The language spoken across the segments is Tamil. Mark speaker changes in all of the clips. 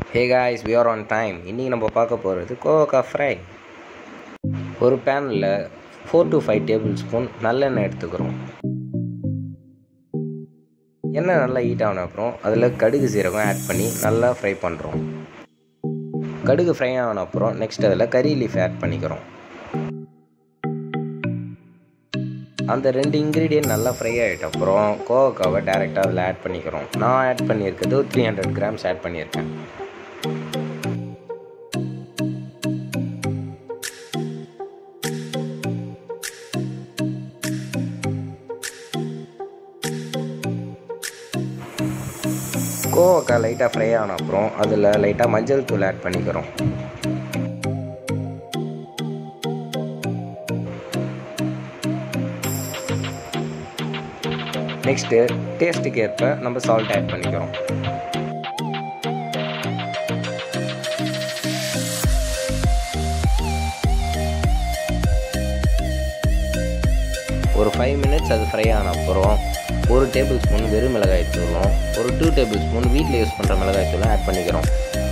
Speaker 1: hey guys we are on time இன்றைக்கி நம்ம பார்க்க போகிறது கோவக்கா ஃப்ரை ஒரு பேனில் four to five tablespoon நல்லெண்ணெய் எடுத்துக்கிறோம் எண்ணெய் நல்லா ஹீட் ஆன அப்புறம் அதில் கடுகு சீரகம் ஆட் பண்ணி நல்லா ஃப்ரை பண்ணுறோம் கடுகு ஃப்ரை ஆன அப்புறம் நெக்ஸ்ட் அதில் கறி லீஃப் ஆட் பண்ணிக்கிறோம் அந்த ரெண்டு இன்க்ரீடியன்ட் நல்லா ஃப்ரை ஆகிட்ட அப்புறம் கோவக்காவை டேரெக்டாக அதில் ஆட் பண்ணிக்கிறோம் நான் ஆட் பண்ணியிருக்கிறது த்ரீ ஹண்ட்ரட் கிராம்ஸ் ஆட் பண்ணியிருக்கேன் கோவக்காய் லைட்டாக ஃப்ரை ஆன அப்புறம் அதில் லைட்டாக மஞ்சள் தூள் ஆட் பண்ணிக்கிறோம் நெக்ஸ்ட்டு டேஸ்ட்டுக்கு ஏற்ப நம்ம சால்ட் ஆட் பண்ணிக்கிறோம் ஒரு ஃபைவ் மினிட்ஸ் அது ஃப்ரை ஆன அப்புறம் ஒரு டேபிள் ஸ்பூன் வெறும் மிளகாய் தூளும் ஒரு டூ டேபிள் ஸ்பூன் வீட்டில் யூஸ் பண்ணுற மிளகாய் தூளும் ஆட் பண்ணிக்கிறோம்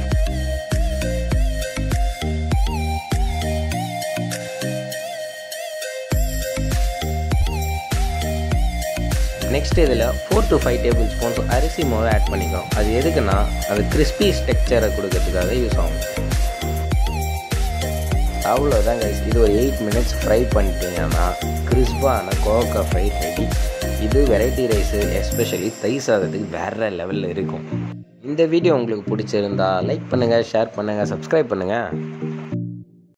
Speaker 1: நெக்ஸ்ட் இதில் four to five tablespoons அரிசி மாவு ஆட் பண்ணிக்கிறோம் அது எதுக்குன்னா அது கிறிஸ்பி ஸ்ட்ரக்சரை கொடுக்கறதுக்காக யூஸ் ஆகும் அவ்வளோதான் கைஸ் இது ஒரு எயிட் மினிட்ஸ் ஃப்ரை பண்ணிட்டீங்கன்னா கிறிஸ்பான கோவக்கா ஃப்ரை ரெடி இது வெரைட்டி ரைஸு எஸ்பெஷலி தை சாதத்துக்கு வேறு லெவலில் இருக்கும் இந்த வீடியோ உங்களுக்கு பிடிச்சிருந்தா லைக் பண்ணுங்கள் ஷேர் பண்ணுங்கள் சப்ஸ்கிரைப் பண்ணுங்கள்